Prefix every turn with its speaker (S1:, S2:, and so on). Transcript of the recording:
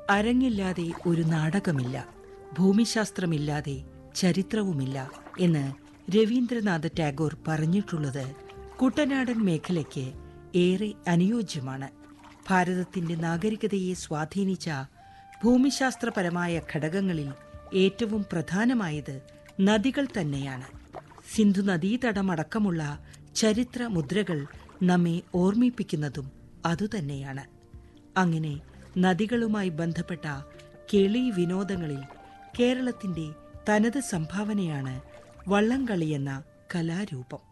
S1: അരങ്ങില്ലാതെ ഒരു നാടകമില്ല ഭൂമിശാസ്ത്രമില്ലാതെ ചരിത്രവുമില്ല എന്ന് രവീന്ദ്രനാഥ ടാഗോർ പറഞ്ഞിട്ടുള്ളത് കുട്ടനാടൻ മേഖലയ്ക്ക് ഏറെ അനുയോജ്യമാണ് ഭാരതത്തിന്റെ നാഗരികതയെ സ്വാധീനിച്ച ഭൂമിശാസ്ത്രപരമായ ഘടകങ്ങളിൽ ഏറ്റവും പ്രധാനമായത് നദികൾ തന്നെയാണ് സിന്ധു നദീതടമടക്കമുള്ള ചരിത്ര മുദ്രകൾ നമ്മെ ഓർമ്മിപ്പിക്കുന്നതും അതുതന്നെയാണ് അങ്ങനെ നദികളുമായി ബന്ധപ്പെട്ട കേളി വിനോദങ്ങളിൽ കേരളത്തിന്റെ തനത് സംഭാവനയാണ് വള്ളംകളി എന്ന കലാരൂപം